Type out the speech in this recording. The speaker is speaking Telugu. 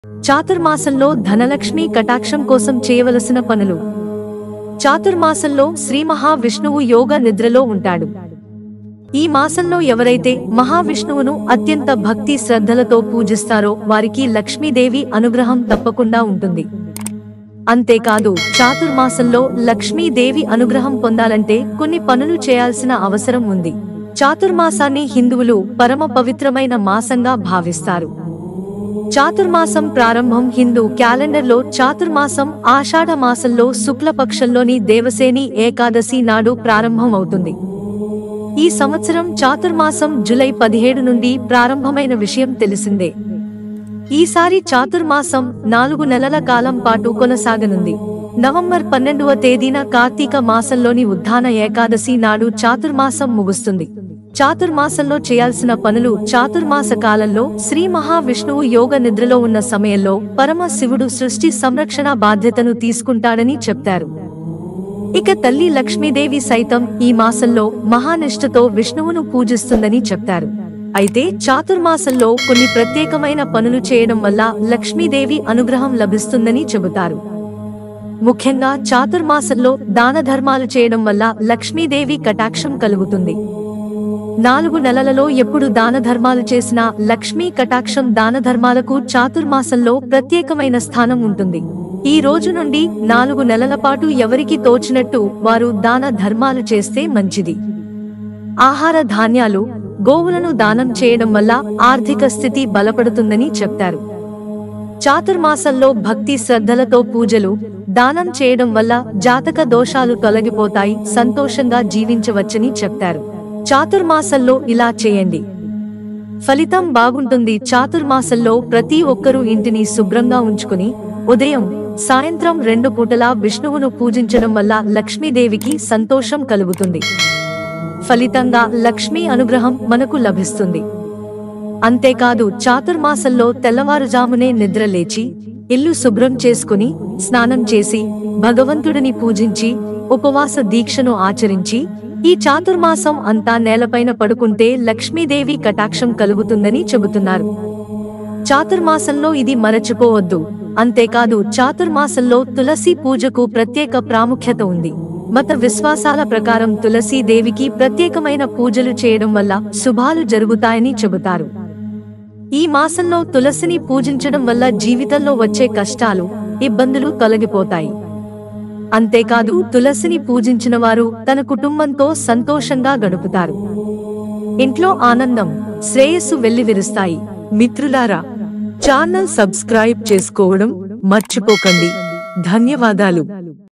చాతుర్మాసంలో ధనలక్ష్మి కటాక్షం కోసం చేయవలసిన పనులు చాతుర్మాసంలో శ్రీ మహావిష్ణువు యోగ నిద్రలో ఉంటాడు ఈ మాసంలో ఎవరైతే మహావిష్ణువును అత్యంత భక్తి శ్రద్ధలతో పూజిస్తారో వారికి లక్ష్మీదేవి అనుగ్రహం తప్పకుండా ఉంటుంది అంతేకాదు చాతుర్మాసంలో లక్ష్మీదేవి అనుగ్రహం పొందాలంటే కొన్ని పనులు చేయాల్సిన అవసరం ఉంది చాతుర్మాసాన్ని హిందువులు పరమ పవిత్రమైన మాసంగా భావిస్తారు చాతుర్మాసం ప్రారంభం హిందూ క్యాలెండర్లో చాతుర్మాసం ఆషాఢ మాసంలో శుక్లపక్షంలోని దేవసేని ఏకాదశి నాడు ప్రారంభం అవుతుంది ఈ సంవత్సరం చాతుర్మాసం జులై పదిహేడు నుండి ప్రారంభమైన విషయం తెలిసిందే ఈసారి చాతుర్మాసం నాలుగు నెలల కాలం పాటు కొనసాగనుంది నవంబర్ పన్నెండవ తేదీన కార్తీక మాసంలోని ఉద్దాన ఏకాదశి నాడు చాతుర్మాసం ముగుస్తుంది చాతుర్మాసంలో చేయాల్సిన పనులు చాతుర్మాస కాలంలో శ్రీ మహావిష్ణువు యోగ నిద్రలో ఉన్న సమయంలో పరమ శివుడు సృష్టి సంరక్షణ బాధ్యతను తీసుకుంటాడని చెప్తారు ఇక తల్లి లక్ష్మీదేవి సైతం ఈ మాసంలో మహానిష్ఠతో విష్ణువును పూజిస్తుందని చెప్తారు అయితే చాతుర్మాసంలో కొన్ని ప్రత్యేకమైన పనులు చేయడం వల్ల లక్ష్మీదేవి అనుగ్రహం లభిస్తుందని చెబుతారు ముఖ్యంగా చాతుర్మాసంలో దాన ధర్మాలు చేయడం వల్ల లక్ష్మీదేవి కటాక్షం కలుగుతుంది నాలుగు నెలలలో ఎప్పుడు దాన ధర్మాలు చేసినా లక్ష్మీ కటాక్షం దాన ధర్మాలకు చాతుర్మాసంలో ప్రత్యేకమైన స్థానం ఉంటుంది ఈ రోజు నుండి నాలుగు నెలల పాటు ఎవరికి తోచినట్టు వారు దాన ధర్మాలు చేస్తే మంచిది ఆహార ధాన్యాలు గోవులను దానం చేయడం వల్ల ఆర్థిక స్థితి బలపడుతుందని చెప్తారు చాతుర్మాసంలో భక్తి శ్రద్ధలతో పూజలు దానం చేయడం వల్ల జాతక దోషాలు తొలగిపోతాయి సంతోషంగా జీవించవచ్చని చెప్తారు చాతుర్మాసంలో ఇలా చేయండి ఫలితం బాగుంటుంది చాతుర్మాసంలో ప్రతి ఒక్కరూ ఇంటిని శుభ్రంగా ఉంచుకుని ఉదయం సాయంత్రం రెండు పూటలా విష్ణువును పూజించడం వల్ల లక్ష్మీదేవికి సంతోషం కలుగుతుంది ఫలితంగా లక్ష్మీ అనుగ్రహం మనకు లభిస్తుంది అంతేకాదు చాతుర్మాసంలో తెల్లవారుజామునే నిద్ర లేచి ఇల్లు శుభ్రం చేసుకుని స్నానం చేసి భగవంతుడిని పూజించి ఉపవాస దీక్షను ఆచరించి ఈ చాతుర్మాసం అంతా నేలపైన పడుకుంటే లక్ష్మీదేవి కటాక్షం కలుగుతుందని చెబుతున్నారు చాతుర్మాసంలో ఇది మరచిపోవద్దు అంతేకాదు చాతుర్మాసంలో తులసి పూజకు ప్రత్యేక ప్రాముఖ్యత ఉంది మత విశ్వాసాల ప్రకారం తులసీ దేవికి ప్రత్యేకమైన పూజలు చేయడం వల్ల శుభాలు జరుగుతాయని చెబుతారు ఈ మాసంలో తులసిని పూజించడం వల్ల జీవితంలో వచ్చే కష్టాలు ఇబ్బందులు తొలగిపోతాయి అంతేకాదు తులసిని పూజించిన వారు తన కుటుంబంతో సంతోషంగా గడుపుతారు ఇంట్లో ఆనందం శ్రేయస్సు వెల్లివిరుస్తాయి మిత్రులారా ఛానల్ సబ్స్క్రైబ్ చేసుకోవడం మర్చిపోకండి ధన్యవాదాలు